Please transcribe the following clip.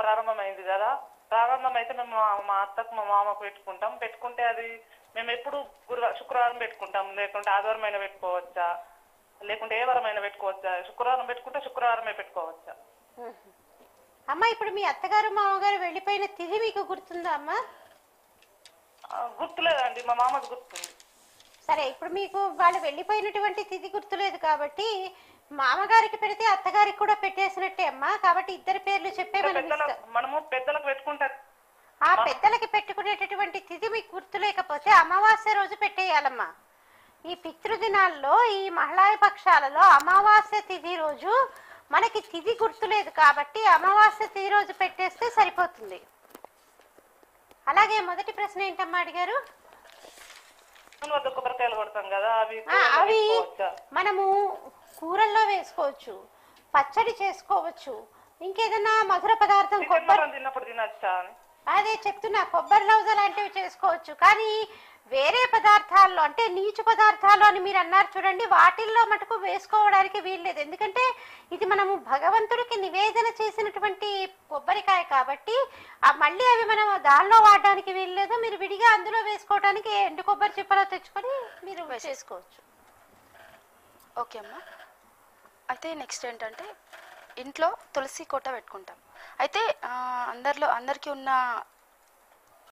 ప్రారంభమైంది కదా ప్రారంభమైతే మేము మా మా అత్తకు మా మామకు పెట్టుకుంటాం పెట్టుకుంటే అది మేము ఎప్పుడు గురువారం శుక్రవారం పెట్టుకుంటాం లేకుంటే ఆదివారం అయినా పెట్టుకోవచ్చా లేకుంటే ఏ వారం అయినా పెట్టుకోవచ్చా శుక్రవారం పెట్టుకుంటే శుక్రవారమే పెట్టుకోవచ్చా అమ్మ ఇప్పుడు మీ అత్తగారు మామగారు వెళ్ళిపోయిన తిథి మీకు గుర్తుందా అమ్మ ఆ, గుర్తులేదండి మా మామది గుర్తుంది సరే ఇప్పుడు మీకు వాళ్ళు వెళ్ళిపోయినటువంటి తిథి గుర్తులేదు కాబట్టి మామగారికి పెడితే అత్తగారికి కూడా పెట్టేసినట్టే అమ్మా కాబట్టి ఇద్దరి పేర్లు చెప్పే మనం పెద్దల ఇస్తాం. మనము పెద్దలకు పెట్టుకుంటే ఆ పెద్దలకి పెట్టుకునేటటువంటి తిథి మీకు గుర్తు లేకపోతే అమావాస్య రోజు పెట్టేయాలమ్మా ఈ పితృదినాల్లో ఈ మహిళా పక్షాలలో అమావాస్య తిథి రోజు మనకి తిథి గుర్తులేదు కాబట్టి అమావాస్య తిథి రోజు పెట్టేస్తే సరిపోతుంది అలాగే మొదటి ప్రశ్న ఏంటమ్మా అడిగారు దేవుని వద్ద కొబ్బరికాయలు కొడతాం కదా అవి ఆ, కూరల్లో అవి వేసుకోవచ్చా? మనము కూరల్లో వేసుకోవచ్చు పచ్చడి చేసుకోవచ్చు ఇంకేదన్నా మధుర పదార్థం కొబ్బరి చికెన్ తిన్నప్పుడు తినచ్చా అని అదే చెప్తున్నా కొబ్బరి లౌజ లాంటివి చేసుకోవచ్చు కానీ వేరే పదార్థాల్లో అంటే నీచు పదార్థాలు అని మీరు అన్నారు చూడండి వాటిల్లో మటుకు వేసుకోవడానికి వీల్లేదు ఎందుకంటే ఇది మనము భగవంతుడికి నివేదన చేసినటువంటి కొబ్బరికాయ కాబట్టి ఆ మళ్ళీ అవి మనం దానిలో వాడడానికి వీల్లేదు మీరు విడిగా అందులో వేసుకోవడానికి ఎండు కొబ్బరి చిప్పలో తెచ్చుకొని మీరు చేసుకోవచ్చు ఓకే అమ్మా అయితే నెక్స్ట్ ఏంటంటే ఇంట్లో తులసి కోట పెట్టుకుంటాం అయితే ఆ, అందరిలో అందరికీ ఉన్న